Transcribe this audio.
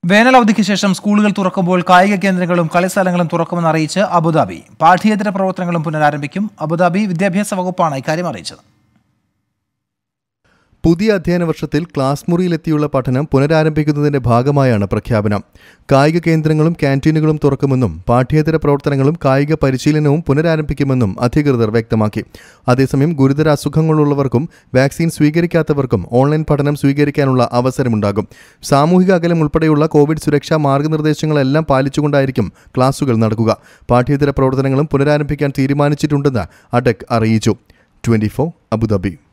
വേനൽ അവധിക്ക് ശേഷം സ്കൂളുകൾ തുറക്കുമ്പോൾ കായിക കേന്ദ്രങ്ങളും കളിസ്ഥലങ്ങളും തുറക്കുമെന്ന് അറിയിച്ച് അബുദാബി പാഠ്യേതര പ്രവർത്തനങ്ങളും പുനരാരംഭിക്കും അബുദാബി വിദ്യാഭ്യാസ വകുപ്പാണ് ഇക്കാര്യം അറിയിച്ചത് പുതിയ അധ്യയന വർഷത്തിൽ ക്ലാസ് മുറിയിലെത്തിയുള്ള പഠനം പുനരാരംഭിക്കുന്നതിന്റെ ഭാഗമായാണ് പ്രഖ്യാപനം കായിക കേന്ദ്രങ്ങളും ക്യാൻറ്റീനുകളും തുറക്കുമെന്നും പാഠ്യേതര പ്രവർത്തനങ്ങളും കായിക പരിശീലനവും പുനരാരംഭിക്കുമെന്നും അധികൃതർ വ്യക്തമാക്കി അതേസമയം ഗുരുതര അസുഖങ്ങളുള്ളവർക്കും വാക്സിൻ സ്വീകരിക്കാത്തവർക്കും ഓൺലൈൻ പഠനം സ്വീകരിക്കാനുള്ള അവസരമുണ്ടാകും സാമൂഹിക അകലം ഉൾപ്പെടെയുള്ള കോവിഡ് സുരക്ഷാ മാർഗനിർദ്ദേശങ്ങളെല്ലാം പാലിച്ചുകൊണ്ടായിരിക്കും ക്ലാസുകൾ നടക്കുക പാഠ്യേതര പ്രവർത്തനങ്ങളും പുനരാരംഭിക്കാൻ തീരുമാനിച്ചിട്ടുണ്ടെന്ന് അഡക് അറിയിച്ചു ട്വന്റി അബുദാബി